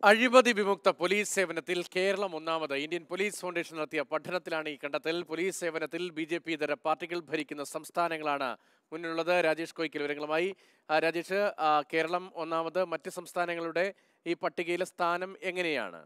അഴിമതി വിമുക്ത പോലീസ് സേവനത്തിൽ കേരളം ഒന്നാമത് ഇന്ത്യൻ പോലീസ് ഫൗണ്ടേഷൻ നടത്തിയ പഠനത്തിലാണ് ഈ കണ്ടെത്തൽ പോലീസ് സേവനത്തിൽ ബി ജെ പി ഇതര പാർട്ടികൾ ഭരിക്കുന്ന സംസ്ഥാനങ്ങളാണ് മുന്നിലുള്ളത് രാജേഷ് കോയിക്കൽ വിവരങ്ങളുമായി ആ, രാജേഷ് ആ, കേരളം ഒന്നാമത് മറ്റ് സംസ്ഥാനങ്ങളുടെ ഈ പട്ടികയിലെ സ്ഥാനം എങ്ങനെയാണ്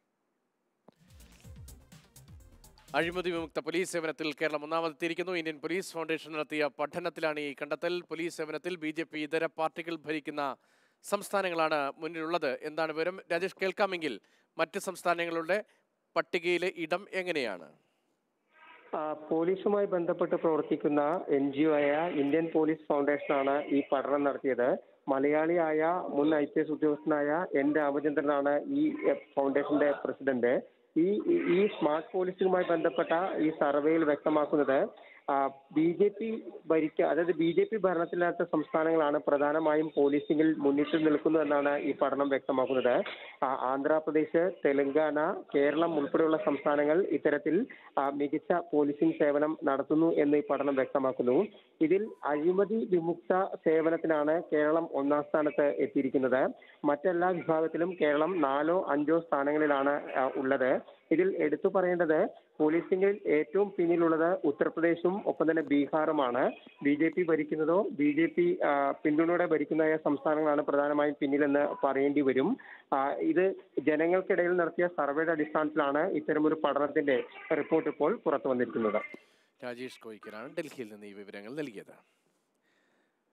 അഴിമതി വിമുക്ത പോലീസ് സേവനത്തിൽ കേരളം ഒന്നാമതെത്തിയിരിക്കുന്നു ഇന്ത്യൻ പോലീസ് ഫൗണ്ടേഷൻ നടത്തിയ പഠനത്തിലാണ് ഈ കണ്ടെത്തൽ പോലീസ് സേവനത്തിൽ ബി ജെ പി ഇതര പാർട്ടികൾ ഭരിക്കുന്ന സംസ്ഥാനങ്ങളാണ് മുന്നിലുള്ളത് എന്താണ് വിവരം രാജേഷ് കേൾക്കാമെങ്കിൽ മറ്റ് സംസ്ഥാനങ്ങളുടെ പട്ടികയിലെ ഇടം എങ്ങനെയാണ് ആ, പോലീസുമായി ബന്ധപ്പെട്ട് പ്രവർത്തിക്കുന്ന എൻ ജി ഒ ആയ ഇന്ത്യൻ പോലീസ് ഫൗണ്ടേഷനാണ് ഈ പഠനം നടത്തിയത് മലയാളിയായ മുൻ ഐ പി എസ് ഉദ്യോഗസ്ഥനായ എൻ രാമചന്ദ്രനാണ് ഈ എ, ഫൗണ്ടേഷന്റെ പ്രസിഡന്റ് ഈ ഈ- ഈ സ്മാർട്ട് പോലീസിംഗുമായി ബന്ധപ്പെട്ട ഈ സർവേയിൽ വ്യക്തമാക്കുന്നത് ബി ജെ പി ഭരിക്ക അതായത് ബി ജെ പി ഭരണത്തിലാത്ത സംസ്ഥാനങ്ങളാണ് പ്രധാനമായും പോലീസിംഗിൽ മുന്നിട്ട് നിൽക്കുന്നതെന്നാണ് ഈ പഠനം വ്യക്തമാക്കുന്നത് ആ, ആന്ധ്രാപ്രദേശ് തെലങ്കാന കേരളം ഉൾപ്പെടെയുള്ള സംസ്ഥാനങ്ങൾ ഇത്തരത്തിൽ ആ, മികച്ച പോലീസിംഗ് സേവനം നടത്തുന്നു എന്ന് ഈ പഠനം വ്യക്തമാക്കുന്നു ഇതിൽ അഴിമതി വിമുക്ത സേവനത്തിനാണ് കേരളം ഒന്നാം സ്ഥാനത്ത് എത്തിയിരിക്കുന്നത് മറ്റെല്ലാ വിഭാഗത്തിലും കേരളം നാലോ അഞ്ചോ സ്ഥാനങ്ങളിലാണ് ആ, ഉള്ളത് ഇതിൽ എടുത്തു പറയേണ്ടത് പോലീസിംഗിൽ ഏറ്റവും പിന്നിലുള്ളത് ഉത്തർപ്രദേശും ഒപ്പം തന്നെ ബീഹാറുമാണ് ബി ജെ പി ഭരിക്കുന്നതോ ബി ജെ പി പിന്തുണയോടെ ഭരിക്കുന്നതായ സംസ്ഥാനങ്ങളാണ് പ്രധാനമായും പിന്നിലെന്ന് പറയേണ്ടി വരും ആ, ഇത് ജനങ്ങൾക്കിടയിൽ നടത്തിയ സർവേയുടെ അടിസ്ഥാനത്തിലാണ് ഇത്തരമൊരു പഠനത്തിന്റെ റിപ്പോർട്ട് ഇപ്പോൾ പുറത്തു വന്നിരിക്കുന്നത് രാജേഷ് കോയിക്കലാണ് ഡൽഹിയിൽ നിന്ന് ഈ വിവരങ്ങൾ നൽകിയത്